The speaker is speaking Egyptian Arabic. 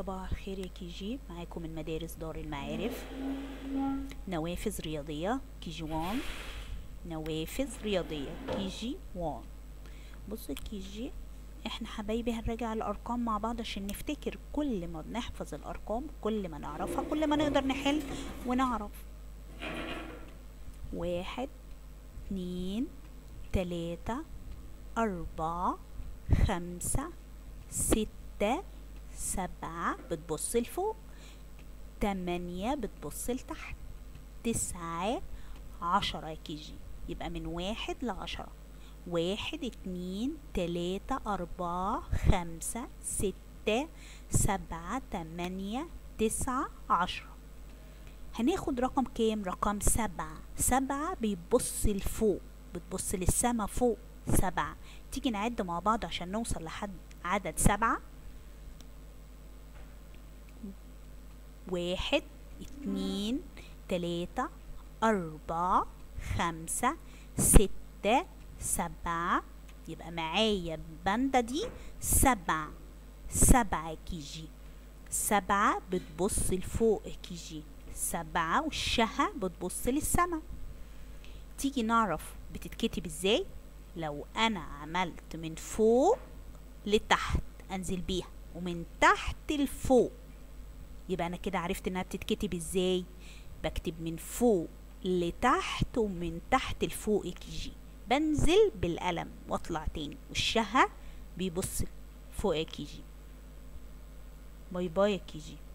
صباح الخير يا كي جي معاكم من مدارس دار المعارف نوافذ رياضية كي جي وان نوافذ رياضية كي جي وان بصوا كي جي احنا حبايبي هنراجع الارقام مع بعض عشان نفتكر كل ما بنحفظ الارقام كل ما نعرفها كل ما نقدر نحل ونعرف واحد اتنين تلاتة أربعة خمسة ستة سبعة بتبص لفوق تمانية بتبص لتحت تسعة عشرة يا كيجي يبقى من واحد لعشرة واحد اتنين تلاتة أربعة خمسة ستة سبعة تمانية تسعة عشرة هناخد رقم كام رقم سبعة سبعة بيبص لفوق بتبص للسما فوق سبعة تيجي نعد مع بعض عشان نوصل لحد عدد سبعة واحد اتنين تلاتة أربعة خمسة ستة سبعة يبقى معايا الباندا دي سبعة سبعة كيجي سبعة بتبص لفوق كيجي سبعة وشها بتبص للسما تيجي نعرف بتتكتب ازاي لو انا عملت من فوق لتحت انزل بيها ومن تحت لفوق يبقى انا كده عرفت انها بتتكتب ازاي بكتب من فوق لتحت ومن تحت لفوق كيجي بنزل بالقلم واطلع تاني وشها بيبص فوق كيجي باي باي يا كيجي